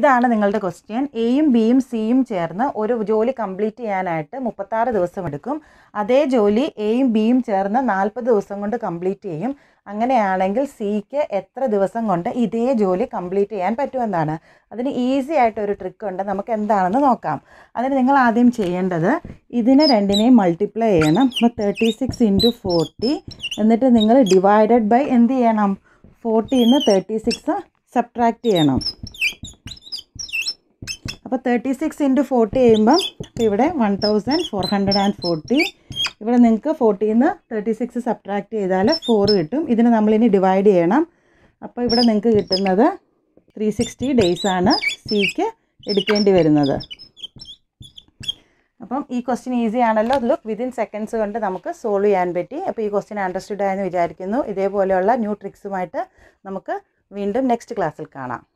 ഇതാണ് നിങ്ങളുടെ ക്വസ്റ്റ്യൻ എയും ബിയും സിയും ചേർന്ന് ഒരു ജോലി കംപ്ലീറ്റ് ചെയ്യാനായിട്ട് മുപ്പത്താറ് ദിവസം എടുക്കും അതേ ജോലി എയും ബിയും ചേർന്ന് നാൽപ്പത് ദിവസം കൊണ്ട് കംപ്ലീറ്റ് ചെയ്യും അങ്ങനെയാണെങ്കിൽ സിക്ക് എത്ര ദിവസം കൊണ്ട് ഇതേ ജോലി കംപ്ലീറ്റ് ചെയ്യാൻ പറ്റുമെന്നാണ് അതിന് ഈസി ആയിട്ട് ഒരു ട്രിക്ക് ഉണ്ട് നമുക്ക് എന്താണെന്ന് നോക്കാം അതിന് നിങ്ങൾ ആദ്യം ചെയ്യേണ്ടത് ഇതിനെ രണ്ടിനെയും മൾട്ടിപ്ലൈ ചെയ്യണം അപ്പോൾ തേർട്ടി സിക്സ് ഇൻറ്റു ഫോർട്ടി എന്നിട്ട് നിങ്ങൾ ഡിവൈഡഡ് ബൈ എന്ത് ചെയ്യണം ഫോർട്ടിന്ന് തേർട്ടി സിക്സ് സബ്ട്രാക്ട് ചെയ്യണം അപ്പോൾ തേർട്ടി സിക്സ് ഇൻറ്റു ഫോർട്ടി ചെയ്യുമ്പം ഇപ്പോൾ ഇവിടെ one thousand four hundred and forty ഇവിടെ നിങ്ങൾക്ക് ഫോർട്ടിന്ന് തേർട്ടി സിക്സ് സബ്ട്രാക്ട് ചെയ്താൽ ഫോർ കിട്ടും ഇതിന് നമ്മളിനി ഡിവൈഡ് ചെയ്യണം അപ്പോൾ ഇവിടെ നിങ്ങൾക്ക് കിട്ടുന്നത് ത്രീ സിക്സ്റ്റി ഡേയ്സാണ് സിക്ക് എടുക്കേണ്ടി വരുന്നത് അപ്പം ഈ ക്വസ്റ്റ്യൻ ഈസി ആണല്ലോ ലുക്ക് വിതിൻ സെക്കൻഡ്സ് കൊണ്ട് നമുക്ക് സോൾവ് ചെയ്യാൻ പറ്റി അപ്പോൾ ഈ ക്വസ്റ്റ്യൻ അണ്ടർസ്റ്റുഡ് ആയെന്ന് വിചാരിക്കുന്നു ഇതേപോലെയുള്ള ന്യൂ ട്രിക്സുമായിട്ട് നമുക്ക് വീണ്ടും നെക്സ്റ്റ് ക്ലാസ്സിൽ കാണാം